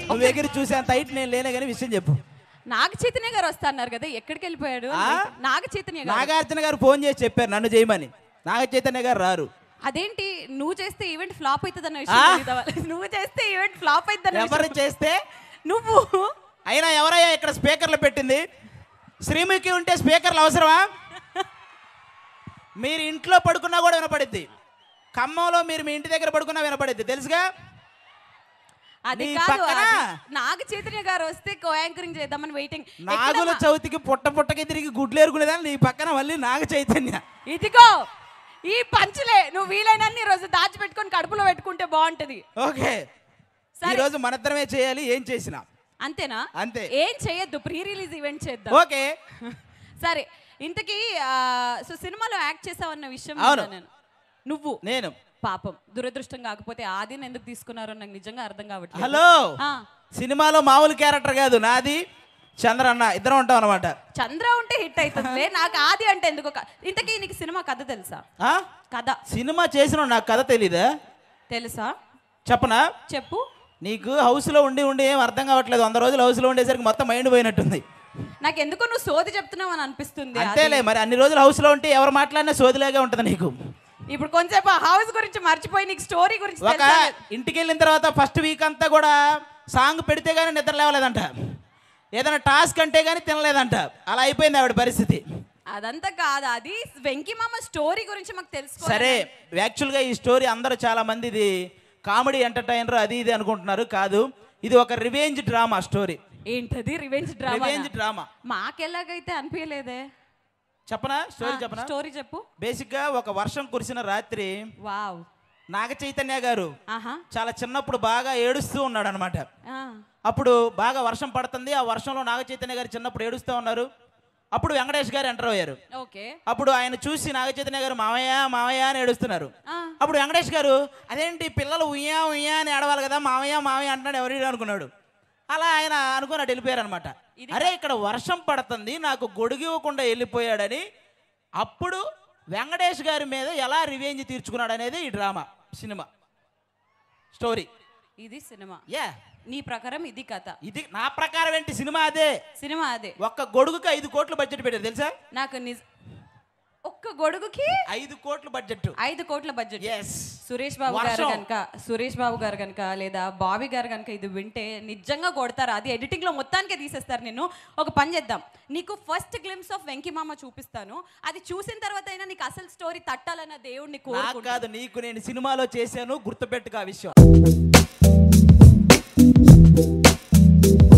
నువ్వు ఎగిరి చూసేంత హైట్ నేను లేనే కానీ విషయం చెప్పు నాగ చైతన్య గారు వస్తా అన్నారు కదా ఎక్కడికి వెళ్ళిపోయాడు ఆ? నాగ చైతన్య గారు నాగార్జున గారు ఫోన్ చేసి చెప్పారు నన్ను చేయమని నాగ చైతన్య గారు రారు అదేంటి నువ్వు చేస్తే ఈవెంట్ ఫ్లాప్ అవుతుంది అన్న ఆ? విషయం తెలీదా వాళ్ళకి? నువ్వు చేస్తే ఈవెంట్ ఫ్లాప్ అవుతుంది ఎవరు చేస్తే నువ్వు అయినా ఎవరయ్యా ఇక్కడ స్పీకర్లు పెట్టింది శ్రీముఖి ఉంటే స్పీకర్లు అవసరమా మీరు ఇంట్లో పడుకున్నా కూడా వినపడిద్ది ఖమ్మంలో మీరు మీ ఇంటి దగ్గర పడుకున్నా వినపడిద్ది తెలుసుగా అది నీ కాదు పక్కన? అది నాగ చైతన్య గారు వస్తే కో యాంకరింగ్ చేద్దామని వెయిటింగ్ నాగుల చవితికి పుట్ట పుట్టకి తిరిగి గుడ్లు ఏరుకునేదాన్ని నీ పక్కన మళ్ళీ నాగ చైతన్య ఇదిగో ఈ పంచులే నువ్వు వీలైనన్ని ఈ రోజు దాచిపెట్టుకొని కడుపులో పెట్టుకుంటే బాగుంటది ఓకే సరే. ఈ రోజు మనద్దరమే చేయాలి ఏం చేసినా అంతేనా అంతే. ఏం చేయొద్దు ప్రీ రిలీజ్ ఈవెంట్ చేద్దాం ఓకే సరే ఇంతకీ సో సినిమాలో యాక్ట్ చేసావన్న విషయం అవును. విన్నా నేను నువ్వు నేను పాపం దురదృష్టం కాకపోతే ఆదిని ఎందుకు తీసుకున్నారో నాకు నిజంగా అర్థం కావట్లేదు హలో ఆ, సినిమాలో మామూలు క్యారెక్టర్ కాదు నాది చంద్ర అన్న ఇద్దరం ఉంటాం అనమాట చంద్ర ఉంటే హిట్ అవుతుందిలే నాకు ఆది అంటే ఎందుకో క- ఇంతకీ నీకు సినిమా కథ తెలుసా కథ సినిమా చేసిన నాకు కథ తెలీదా తెలుసా చెప్పనా చెప్పు నీకు హౌస్లో ఉండి ఉండి ఏం అర్థం కావట్లేదు వంద రోజులు హౌస్లో ఉండేసరికి మొత్తం మైండ్ పోయినట్టుంది నాకు ఎందుకో నువ్వు సోది చెప్తున్నావు అని అనిపిస్తుంది ఆది. అంతేలే మరి అన్ని రోజులు హౌస్లో ఉంటే ఎవరు మాట్లాడినా సోదిలాగే ఉంటుంది నీకు ఇప్పుడు కొంచెంసేపు ఆ హౌస్ గురించి మర్చిపోయి నీకు స్టోరీ గురించి ఒక తెలుసా? ఇంటికి వెళ్ళిన తర్వాత ఫస్ట్ వీక్ అంతా కూడా సాంగ్ పెడితే కానీ నిద్ర లేవలేదంట ఏదైనా టాస్క్ అంటే కానీ తినలేదంట అలా అయిపోయింది ఆవిడ పరిస్థితి అదంతా కాదు అది వెంకీ మామ స్టోరీ గురించి మాకు తెలుసుకో సరే యాక్చువల్గా ఈ స్టోరీ అందరూ చాలా మంది ఇది కామెడీ ఎంటర్టైనర్ అది ఇది అనుకుంటున్నారు కాదు ఇది ఒక రివెంజ్ డ్రామా స్టోరీ ఏంటది రివెంజ్ డ్రామా రివెంజ్ డ్రామా మాకెలాగైతే అనిపించలేదే చెప్పనా స్టోరీ చెప్పనా స్టోరీ చెప్పు బేసిక్గా ఒక వర్షం కురిసిన రాత్రి వావ్ నాగ చైతన్య గారు ఆహా చాలా చిన్నప్పుడు బాగా ఏడుస్తూ ఉన్నాడు అనమాట ఆ. అప్పుడు బాగా వర్షం పడుతుంది ఆ వర్షంలో నాగ చైతన్య గారు చిన్నప్పుడు ఏడుస్తూ ఉన్నారు అప్పుడు వెంకటేష్ గారు ఎంటర్ అయ్యారు ఓకే అప్పుడు ఆయన చూసి నాగ చైతన్య గారు మామయ్య మామయ్య అని ఏడుస్తున్నారు ఆ. అప్పుడు వెంకటేష్ గారు అదేంటి పిల్లలు ఉయ్యా ఉయ్యా అని ఏడవాలి కదా మామయ్య మామయ్య అంటున్నాడు ఎవరు అనుకున్నాడు అలా ఆయన అనుకుని అటు వెళ్ళిపోయారు అనమాట అరే ఇక్కడ వర్షం పడుతుంది నాకు గొడుగు ఇవ్వకుండా వెళ్ళిపోయాడని అప్పుడు వెంకటేష్ గారి మీద ఎలా రివెంజ్ తీర్చుకున్నాడు అనేది ఈ డ్రామా సినిమా స్టోరీ ఇది సినిమా యా నీ ప్రకారం ఇది కథ ఇది నా ప్రకారం ఏంటి సినిమా అదే సినిమా అదే ఒక్క గొడుగుకి ఐదు కోట్లు బడ్జెట్ పెట్టారు తెలుసా నాకు నిజ ఒక్క గొడుగుకి ఐదు కోట్లు బడ్జెట్ ఐదు కోట్ల బడ్జెట్ ఎస్ సురేష్ బాబు గారు వర్షం. కనుక సురేష్ బాబు గారు కనుక లేదా బాబీ గారు కనుక ఇది వింటే నిజంగా కొడతారు అది ఎడిటింగ్ లో మొత్తానికే తీసేస్తారు నేను ఒక పని చేద్దాం నీకు ఫస్ట్ గ్లిమ్స్ ఆఫ్ వెంకిమామ చూపిస్తాను అది చూసిన తర్వాత అయినా నీకు అసలు స్టోరీ తట్టాలన్న దేవుడిని నాకు కోరుకుంటా కాదు నీకు నేను సినిమాలో చేశాను గుర్తుపెట్టుకో ఆ విషయం